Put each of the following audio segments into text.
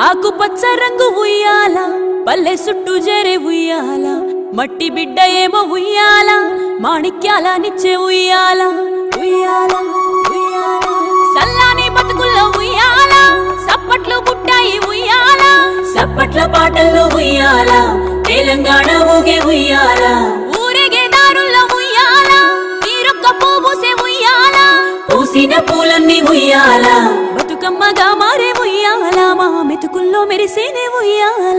ఆకుపచ్చ రంగు ఉయ్యాల పల్లె చుట్టూ జరే ఉయ్యాల మట్టి బిడ్డ ఏమో ఉయ్యాల మాణిక్యాల నిచ్చే ఉయ్యాల ఉయ్యాల ఉయ్యాల సల్లాని బతుకుల్లో ఉయ్యాల సప్పట్లు బుట్టాయి ఉయ్యాల సప్పట్ల పాటల్లో ఉయ్యాల తెలంగాణ ఊగే ఉయ్యాల ఊరేగే దారుల్లో ఉయ్యాల తీరొక్క పూసే ఉయ్యాల పూసిన పూలన్నీ ఉయ్యాల బతుకమ్మగా మారే ఉయ్యాల మా మెతుకుల్లో మెరిసేనే ఉయ్యాల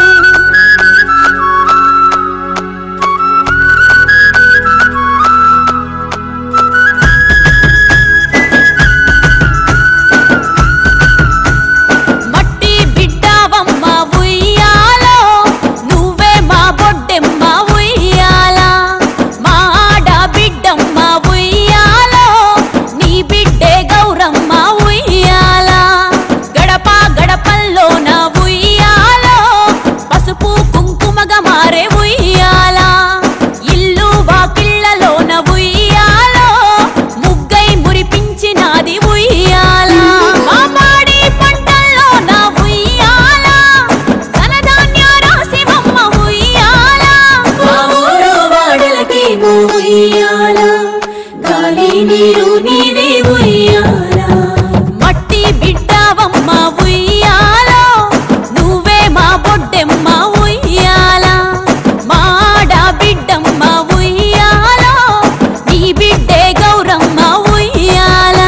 మట్టి బిడ్డవమ్మ ఉయ్యాలో నువ్వే మా బొడ్డెమ్మ ఉయ్యాల మా ఆడ బిడ్డమ్మ ఉయ్యాలో నీ బిడ్డే గౌరమ్మ ఉయ్యాల గడప గడపల్లో నా ఉయ్యాలో పసుపు కుంకుమగా మారే ఉయ్యాల ఇల్లు వాకిళ్ళలో నా ఉయ్యాలో ముగ్గై మురిపించినాది ఉయ్యాల మా పాడి పంటల్లో నా ఉయ్యాల ధనధాన్య రాసి బొమ్మ ఉయ్యాల మా ఊరు వాడలకి ఉయ్యాల గాలి నీరు నీవే ఉయ్యాల మట్టి బిడ్డవమ్మ ఉయ్యాల నువ్వే మా బొడ్డెమ్మ ఉయ్యాల మా ఆడ బిడ్డమ్మ ఉయ్యాల నీ బిడ్డే గౌరమ్మ ఉయ్యాల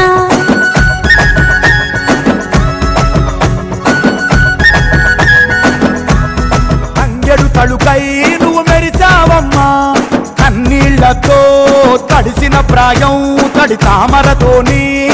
తంగెడు తళుకై నువ్వు మెరిసావమ్మా కన్నీళ్లతో తడిసిన ప్రాయం తడి తామరతోని